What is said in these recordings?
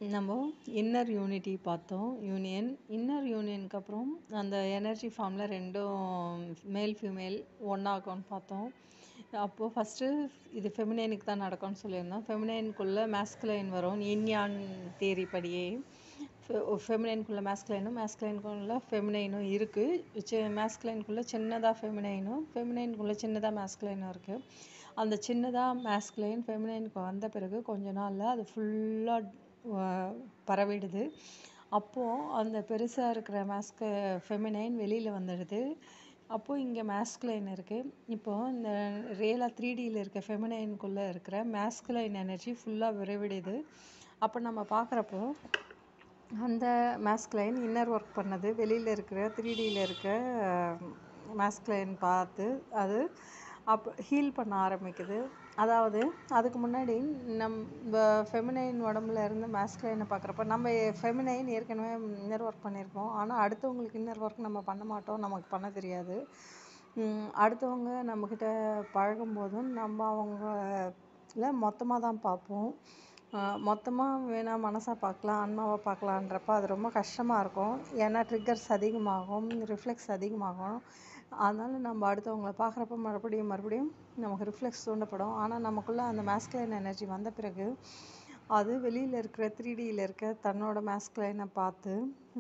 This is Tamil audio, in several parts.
நம்ம இன்னர் யூனிட்டி பார்த்தோம் யூனியன் இன்னர் யூனியனுக்கு அப்புறம் அந்த எனர்ஜி ஃபார்மில் ரெண்டும் மேல் ஃபீமேல் ஒன்றாகும்னு பார்த்தோம் அப்போது ஃபஸ்ட்டு இது ஃபெமினைனுக்கு தான் நடக்கும்னு சொல்லியிருந்தோம் ஃபெமினைனுக்குள்ளே மேஸ்குலைன் வரும் இன்யான் தேரி படியே ஃபெமினைனுக்குள்ளே மேஸ்குலைனும் மேஸ்குலைனுக்குள்ளே ஃபெமினைனும் இருக்குது மேஸ்குலைனுக்குள்ளே சின்னதாக ஃபெமினைனும் ஃபெமினைனுக்குள்ளே சின்னதாக மேஸ்குலைனும் இருக்குது அந்த சின்னதாக மேஸ்குலைன் ஃபெமினைனுக்கு வந்த பிறகு கொஞ்ச நாளில் அது ஃபுல்லாக பரவிடுது அப்போது அந்த பெருசாக இருக்கிற மேஸ்க ஃபெமினைன் வெளியில் வந்துடுது அப்போது இங்கே மேஸ்குலைன் இருக்குது இப்போது இந்த ரியலாக த்ரீ டியில் இருக்க ஃபெமினைனுக்குள்ளே இருக்கிற மேஸ்குலைன் எனர்ஜி ஃபுல்லாக விரைவிடுது அப்போ நம்ம பார்க்குறப்போ அந்த மேஸ்குலைன் இன்னர் ஒர்க் பண்ணது வெளியில் இருக்கிற த்ரீ டியில் இருக்க மேஸ்குலைன் பார்த்து அது அப்போ ஹீல் பண்ண ஆரம்பிக்குது அதாவது அதுக்கு முன்னாடி நம்ம ஃபெமினைன் உடம்புல இருந்து மேஸ்குலைனை பார்க்குறப்ப நம்ம ஃபெமினைன் ஏற்கனவே இன்னர் ஒர்க் பண்ணியிருப்போம் ஆனால் அடுத்தவங்களுக்கு இன்னர் ஒர்க் நம்ம பண்ண மாட்டோம் நமக்கு பண்ண தெரியாது அடுத்தவங்க நம்மக்கிட்ட பழகும் போதும் நம்ம அவங்கள மொத்தமாக தான் பார்ப்போம் மொத்தமாக வேணால் மனசாக பார்க்கலாம் ஆன்மாவாக பார்க்கலான்றப்ப அது ரொம்ப கஷ்டமாக இருக்கும் ஏன்னா ட்ரிக்கர்ஸ் அதிகமாகும் ரிஃப்ளெக்ஸ் அதிகமாகும் அதனால் நம்ம அடுத்தவங்கள பார்க்குறப்ப மறுபடியும் மறுபடியும் நமக்கு ரிஃப்ளெக்ஸ் தூண்டப்படும் ஆனால் நமக்குள்ளே அந்த மேஸ்குலைன் எனர்ஜி வந்த பிறகு அது வெளியில் இருக்கிற த்ரீ டியில் இருக்க தன்னோட மேஸ்குலைனை பார்த்து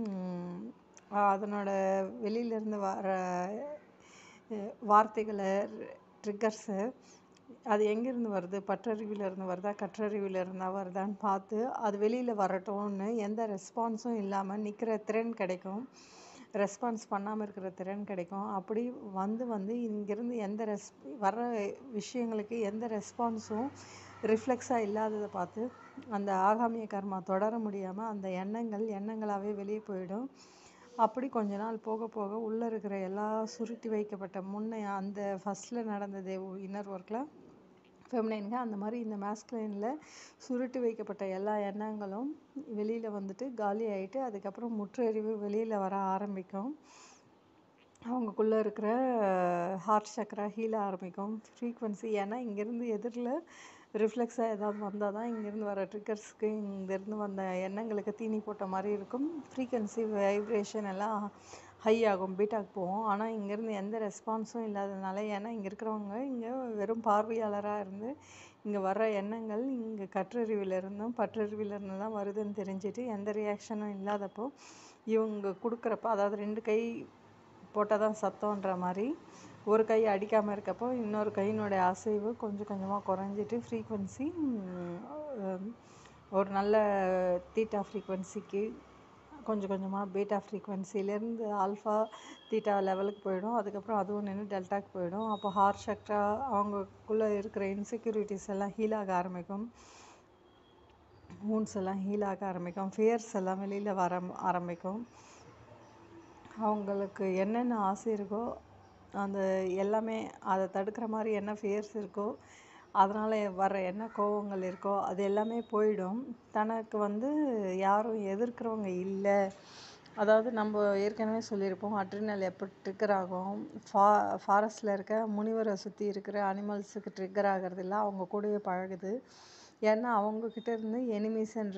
அதனோட வெளியிலேருந்து வர வார்த்தைகளை ட்ரிக்கர்ஸு அது எங்கேருந்து வருது பற்றறிவிலேருந்து வருதா கற்றறிவிலேருந்தா வருதான்னு பார்த்து அது வெளியில் வரட்டும்னு எந்த ரெஸ்பான்ஸும் இல்லாமல் நிற்கிற திறன் கிடைக்கும் ரெஸ்பான்ஸ் பண்ணாமல் இருக்கிற திறன் கிடைக்கும் அப்படி வந்து வந்து இங்கேருந்து எந்த ரெஸ் வர்ற விஷயங்களுக்கு எந்த ரெஸ்பான்ஸும் ரிஃப்ளெக்ஸாக இல்லாததை பார்த்து அந்த ஆகாமிய கர்மா தொடர முடியாமல் அந்த எண்ணங்கள் எண்ணங்களாகவே வெளியே போயிடும் அப்படி கொஞ்ச நாள் போக போக உள்ளே இருக்கிற எல்லா சுருட்டி வைக்கப்பட்ட முன்னே அந்த ஃபஸ்ட்டில் நடந்தது இன்னர் ஒர்க்கில் ஃபெமினைனுங்க அந்த மாதிரி இந்த மேஸ்குலைனில் சுருட்டி வைக்கப்பட்ட எல்லா எண்ணங்களும் வெளியில் வந்துட்டு காலி ஆகிட்டு அதுக்கப்புறம் முற்றறிவு வெளியில் வர ஆரம்பிக்கும் அவங்கக்குள்ளே இருக்கிற ஹார்ட் சக்கரா ஹீல் ஆரம்பிக்கும் ஃப்ரீக்வன்சி ஏன்னா இங்கேருந்து எதிரில் ரிஃப்ளெக்ஸாக ஏதாவது வந்தால் தான் இங்கேருந்து வர ட்ரிக்கர்ஸ்க்கு இங்கேருந்து வந்த எண்ணங்களுக்கு தீனி போட்ட மாதிரி இருக்கும் ஃப்ரீக்வன்சி வைப்ரேஷன் எல்லாம் ஹை ஆகும் பீட்டாக்கு போகும் ஆனால் இங்கேருந்து எந்த ரெஸ்பான்ஸும் இல்லாததுனால ஏன்னா இங்கே இருக்கிறவங்க இங்கே வெறும் பார்வையாளராக இருந்து இங்கே வர்ற எண்ணங்கள் இங்கே கற்றறிவிலிருந்தும் பற்றறிவிலிருந்து தான் வருதுன்னு தெரிஞ்சுட்டு எந்த ரியாக்ஷனும் இல்லாதப்போ இவங்க கொடுக்குறப்ப அதாவது ரெண்டு கை போட்டால் தான் சத்தம்ன்ற மாதிரி ஒரு கை அடிக்காமல் இருக்கப்போ இன்னொரு கையினுடைய அசைவு கொஞ்சம் கொஞ்சமாக குறைஞ்சிட்டு ஃப்ரீக்வன்சி ஒரு நல்ல தீட்டா ஃப்ரீக்வன்சிக்கு கொஞ்சம் கொஞ்சமாக பீட்டா ஃப்ரீக்வன்சிலேருந்து ஆல்ஃபா தீட்டா லெவலுக்கு போயிடும் அதுக்கப்புறம் அதுவும் நின்று டெல்டாக்கு போயிடும் அப்போ ஹார்ட் சக்ரா அவங்களுக்குள்ளே இருக்கிற இன்செக்யூரிட்டிஸ் எல்லாம் ஹீல் ஆக ஆரம்பிக்கும் மூன்ஸ் எல்லாம் ஹீல் ஆக ஆரம்பிக்கும் ஃபியர்ஸ் எல்லாம் வெளியில் வர ஆரம்பிக்கும் அவங்களுக்கு என்னென்ன ஆசை இருக்கோ அந்த எல்லாமே அதை தடுக்கிற மாதிரி என்ன ஃபியர்ஸ் இருக்கோ அதனால் வர்ற என்ன கோவங்கள் இருக்கோ அது எல்லாமே போயிடும் தனக்கு வந்து யாரும் எதிர்க்கிறவங்க இல்லை அதாவது நம்ம ஏற்கனவே சொல்லியிருப்போம் அட்ரினல் எப்போ ட்ரிக்கர் ஆகும் ஃபா ஃபாரஸ்ட்டில் இருக்க முனிவரை சுற்றி இருக்கிற அனிமல்ஸுக்கு ட்ரிக்கர் ஆகிறது இல்லை அவங்க கூடவே பழகுது ஏன்னா அவங்கக்கிட்ட இருந்து எனிமீஸ்ன்ற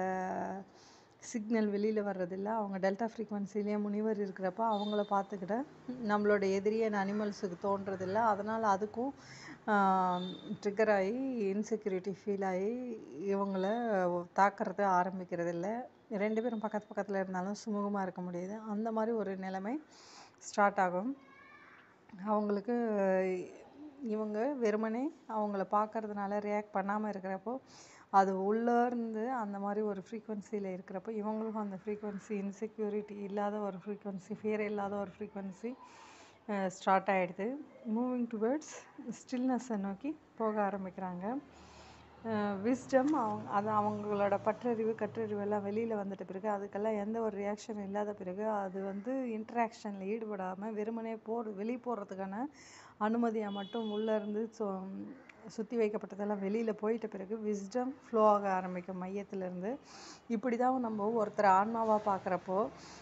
சிக்னல் வெளியில் வர்றதில்ல அவங்க டெல்டா ஃப்ரீக்வன்சிலேயே முனிவர் இருக்கிறப்ப அவங்கள பார்த்துக்கிட்ட நம்மளோட எதிரியான அனிமல்ஸுக்கு தோன்றதில்ல அதனால் அதுக்கும் ட்ரிக்கர் ஆகி இன்செக்யூரிட்டி ஃபீல் ஆகி இவங்கள தாக்குறது ஆரம்பிக்கிறதில்ல ரெண்டு பேரும் பக்கத்து பக்கத்தில் இருந்தாலும் சுமூகமாக இருக்க முடியுது அந்த மாதிரி ஒரு நிலைமை ஸ்டார்ட் ஆகும் அவங்களுக்கு இவங்க வெறுமனே அவங்கள பார்க்கறதுனால ரியாக்ட் பண்ணாமல் இருக்கிறப்போ அது உள்ளேருந்து அந்த மாதிரி ஒரு ஃப்ரீக்வன்சியில் இருக்கிறப்போ இவங்களுக்கும் அந்த ஃப்ரீக்வன்சி இன்செக்யூரிட்டி இல்லாத ஒரு ஃப்ரீக்வன்சி ஃபியர் இல்லாத ஒரு ஃப்ரீக்வன்சி ஸ்டார்ட் ஆகிடுது மூவிங் டுவர்ட்ஸ் ஸ்டில்னஸை நோக்கி போக ஆரம்பிக்கிறாங்க விஸ்டம் அவங்க அது அவங்களோட பற்றறிவு கற்றறிவு எல்லாம் வெளியில் வந்துட்ட பிறகு அதுக்கெல்லாம் எந்த ஒரு ரியாக்ஷன் இல்லாத பிறகு அது வந்து இன்ட்ராக்ஷனில் ஈடுபடாமல் வெறுமனே போர் வெளியே போகிறதுக்கான அனுமதியாக மட்டும் உள்ளேருந்து ஸோ சுற்றி வைக்கப்பட்டதெல்லாம் வெளியில் போயிட்ட பிறகு விஸ்டம் ஃப்ளோ ஆக ஆரம்பிக்கும் மையத்திலேருந்து இப்படி தான் நம்ம ஒருத்தர் ஆன்மாவாக பார்க்குறப்போ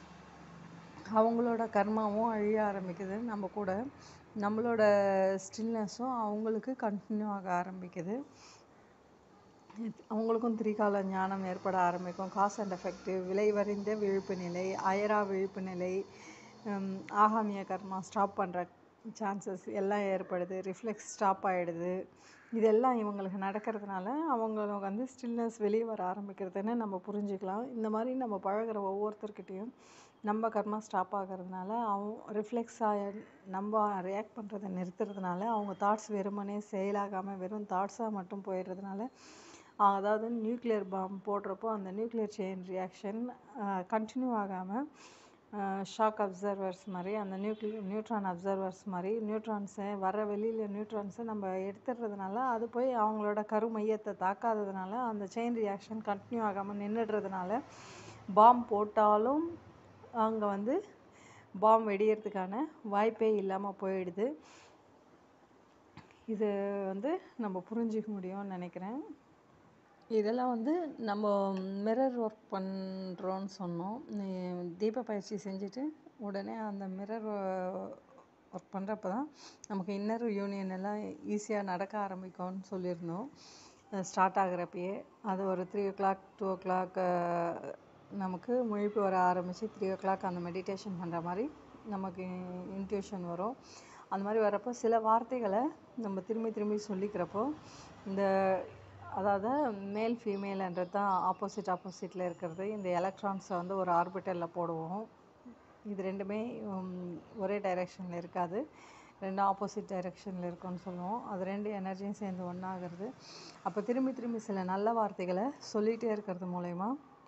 அவங்களோட கர்மாவும் அழிய ஆரம்பிக்குது நம்ம கூட நம்மளோட ஸ்டில்னஸும் அவங்களுக்கு கண்டினியூ ஆக ஆரம்பிக்குது அவங்களுக்கும் திரிகால ஞானம் ஏற்பட ஆரம்பிக்கும் காஸ் அண்ட் எஃபெக்டிவ் விளைவறிந்த விழிப்பு நிலை அயரா விழிப்பு நிலை ஹம், ஆகாமிய கர்மா ஸ்டாப் பண்ணுற சான்சஸ் எல்லாம் ஏற்படுது ரிஃப்ளெக்ஸ் ஸ்டாப் ஆகிடுது இதெல்லாம் இவங்களுக்கு நடக்கிறதுனால அவங்களுக்கு வந்து ஸ்டில்னஸ் வெளியே வர ஆரம்பிக்கிறதுன்னு நம்ம புரிஞ்சுக்கலாம் இந்த மாதிரி நம்ம பழகுற ஒவ்வொருத்தர்கிட்டையும் நம்ம கர்மா ஸ்டாப் ஆகிறதுனால அவங்க ரிஃப்ளெக்ஸ் ஆக நம்ம ரியாக்ட் பண்ணுறதை நிறுத்துறதுனால அவங்க தாட்ஸ் வெறுமனே செயலாகாமல் வெறும் தாட்ஸாக மட்டும் போயிடுறதுனால அதாவது நியூக்ளியர் பாம் போடுறப்போ அந்த நியூக்ளியர் செயின் ரியாக்ஷன் கண்டினியூ ஆகாமல் ஷாக் அப்சர்வர்ஸ் மாதிரி அந்த நியூக்ளி நியூட்ரான் அப்சர்வர்ஸ் மாதிரி நியூட்ரான்ஸை வர வெளியில் நியூட்ரான்ஸை நம்ம எடுத்துடுறதுனால அது போய் அவங்களோட கரு மையத்தை தாக்காததுனால அந்த செயின் ரியாக்ஷன் கண்டினியூ ஆகாமல் நின்றுடுறதுனால பாம் போட்டாலும் அங்கே வந்து பாம் வெடியறதுக்கான வாய்ப்பே இல்லாமல் போயிடுது இது வந்து நம்ம புரிஞ்சிக்க முடியும்னு நினைக்கிறேன் இதெல்லாம் வந்து நம்ம மிரர் ஒர்க் பண்ணுறோன்னு சொன்னோம் நீ- தீப பயிற்சி செஞ்சுட்டு உடனே அந்த மிரர் ஒர்க் பண்ணுறப்ப தான் நமக்கு இன்னர் யூனியன் எல்லாம் ஈஸியாக நடக்க ஆரம்பிக்கும்னு சொல்லியிருந்தோம் ஸ்டார்ட் ஆகுறப்பயே அது ஒரு three o'clock two o'clock நமக்கு முழிப்பு வர ஆரம்பித்து த்ரீ ஓ கிளாக் அந்த மெடிடேஷன் பண்ணுற மாதிரி நமக்கு இன்ட்யூஷன் வரும் அந்த மாதிரி வரப்போ சில வார்த்தைகளை நம்ம திரும்பி திரும்பி சொல்லிக்கிறப்போ இந்த அதாவது மேல் ஃபீமேல்ன்றது தான் ஆப்போசிட் ஆப்போசிட்டில் இருக்கிறது இந்த எலக்ட்ரான்ஸை வந்து ஒரு ஆர்பிட்டலில் போடுவோம் இது ரெண்டுமே உம், ஒரே டைரெக்ஷனில் இருக்காது ரெண்டும் ஆப்போசிட் டைரெக்ஷனில் இருக்கும்னு சொல்லுவோம் அது ரெண்டு எனர்ஜியும் சேர்ந்து ஒன்றாகிறது அப்போ திரும்பி திரும்பி சில நல்ல வார்த்தைகளை சொல்லிகிட்டே இருக்கிறது மூலயமா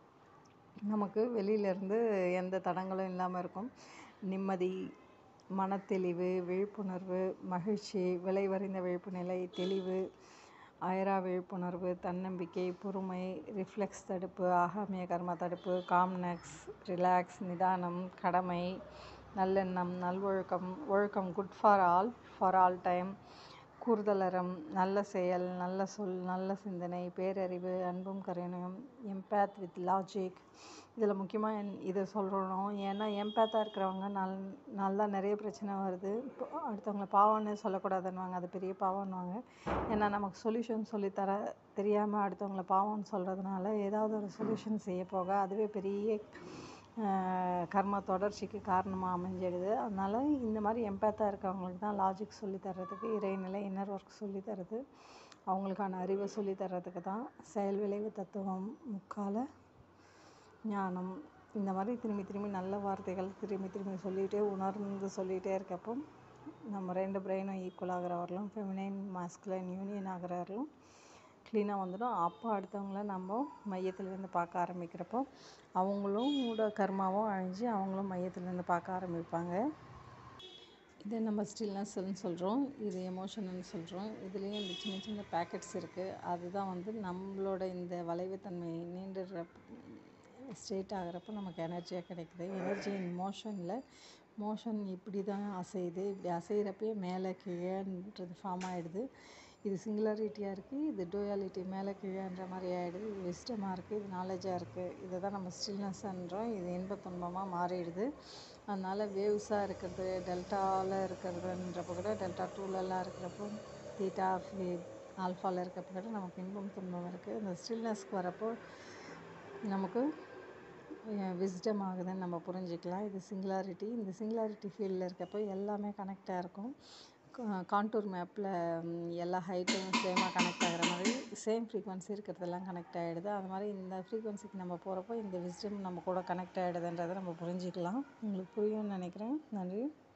நமக்கு வெளியிலேருந்து எந்த தடங்களும் இல்லாமல் இருக்கும் நிம்மதி மனத்தெளிவு விழிப்புணர்வு மகிழ்ச்சி விளைவறிந்த விழிப்பு நிலை தெளிவு அயரா விழிப்புணர்வு தன்னம்பிக்கை பொறுமை ரிஃப்ளெக்ஸ் தடுப்பு ஆகாமிய கர்ம தடுப்பு காம்னெக்ஸ் ரிலாக்ஸ் நிதானம் கடமை நல்லெண்ணம் நல்வொழுக்கம் ஒழுக்கம் good for all for all time கூர்தலறம் நல்ல செயல் நல்ல சொல் நல்ல சிந்தனை பேரறிவு அன்பும் கருணையும் எம்பேத் வித் லாஜிக் இதில் முக்கியமாக என் இதை சொல்லணும் ஏன்னா எம்பேத்தாக இருக்கிறவங்க நல் நல்லா நிறைய பிரச்சனை வருது இப்போ அடுத்தவங்கள பாவம்னு சொல்லக்கூடாதுன்னுவாங்க அது பெரிய பாவம்னுவாங்க ஏன்னா நமக்கு சொல்யூஷன் சொல்லித்தர தெரியாமல் அடுத்தவங்கள பாவம்னு சொல்கிறதுனால ஏதாவது ஒரு சொல்யூஷன் செய்ய போக அதுவே பெரிய ஆஹ், கர்ம தொடர்ச்சிக்கு காரணமாக அமைஞ்சிடுது அதனால் இந்த மாதிரி எம்பேத்தாக இருக்கவங்களுக்கு தான் லாஜிக் சொல்லி தர்றதுக்கு இறைநிலை இன்னர் ஒர்க் சொல்லி தர்றது அவங்களுக்கான அறிவை சொல்லி தர்றதுக்கு தான் செயல் விளைவு தத்துவம் முக்கால ஞானம் இந்த மாதிரி திரும்பி திரும்பி நல்ல வார்த்தைகள் திரும்பி திரும்பி சொல்லிகிட்டே உணர்ந்து சொல்லிகிட்டே இருக்கப்போ நம்ம ரெண்டு பிரெயினும் ஈக்குவல் ஆகிற வரலும் ஃபெமினைன் மாஸ்குலைன் யூனியன் ஆகிற வரலும் க்ளீனாக வந்துடும் அப்போ அடுத்தவங்கள நம்ம மையத்துலேருந்து பார்க்க ஆரம்பிக்கிறப்போ அவங்களும் கூட கர்மாவும் அழிஞ்சு அவங்களும் மையத்துலேருந்து பார்க்க ஆரம்பிப்பாங்க இதை நம்ம ஸ்டில்னஸ்ன்னு சொல்கிறோம் இது எமோஷனல்னு சொல்கிறோம் இதுலேயும் இந்த சின்ன சின்ன பேக்கெட்ஸ் இருக்குது அதுதான் வந்து நம்மளோட இந்த வளைவுத்தன்மை நீண்டுற ஸ்ட்ரெயிட் ஆகிறப்ப நமக்கு எனர்ஜியாக கிடைக்குது எனர்ஜி இன் மோஷனில் மோஷன் இப்படி தான் அசையுது இப்படி அசைகிறப்பயே மேலே கீழேன்றது ஃபார்ம் ஆகிடுது இது சிங்குலாரிட்டியாக இருக்குது இது டூயாலிட்டி மேலே கீழேன்ற மாதிரி ஆகிடுது இது விஸ்டமாக இருக்குது இது நாலேஜாக இருக்குது இதை தான் நம்ம ஸ்டில்னஸ்ன்றோம் இது இன்ப துன்பமாக மாறிடுது அதனால் வேவ்ஸாக இருக்கிறது டெல்டாவில் இருக்கிறதுன்றப்ப கூட டெல்டா டூலெல்லாம் இருக்கிறப்போ தீட்டா ஆல்ஃபாவில் இருக்கிறப்ப கூட நமக்கு இன்பம் துன்பம் இருக்குது இந்த ஸ்டில்னஸ்க்கு வரப்போ நமக்கு விஸ்டம் ஆகுதுன்னு நம்ம புரிஞ்சுக்கலாம் இது சிங்குலாரிட்டி இந்த சிங்குலாரிட்டி ஃபீல்டில் இருக்கப்போ எல்லாமே கனெக்டாக இருக்கும் கான்டூர் மேப்பில் எல்லா ஹைட்டும் சேமாக கனெக்ட் ஆகிற மாதிரி சேம் ஃப்ரீக்வன்சி இருக்கிறதெல்லாம் கனெக்ட் ஆகிடுது அது மாதிரி இந்த ஃப்ரீக்வன்சிக்கு நம்ம போகிறப்போ இந்த விஸ்டம் நம்ம கூட கனெக்ட் ஆகிடுதுன்றதை நம்ம புரிஞ்சுக்கலாம் உங்களுக்கு புரியும்னு நினைக்கிறேன் நன்றி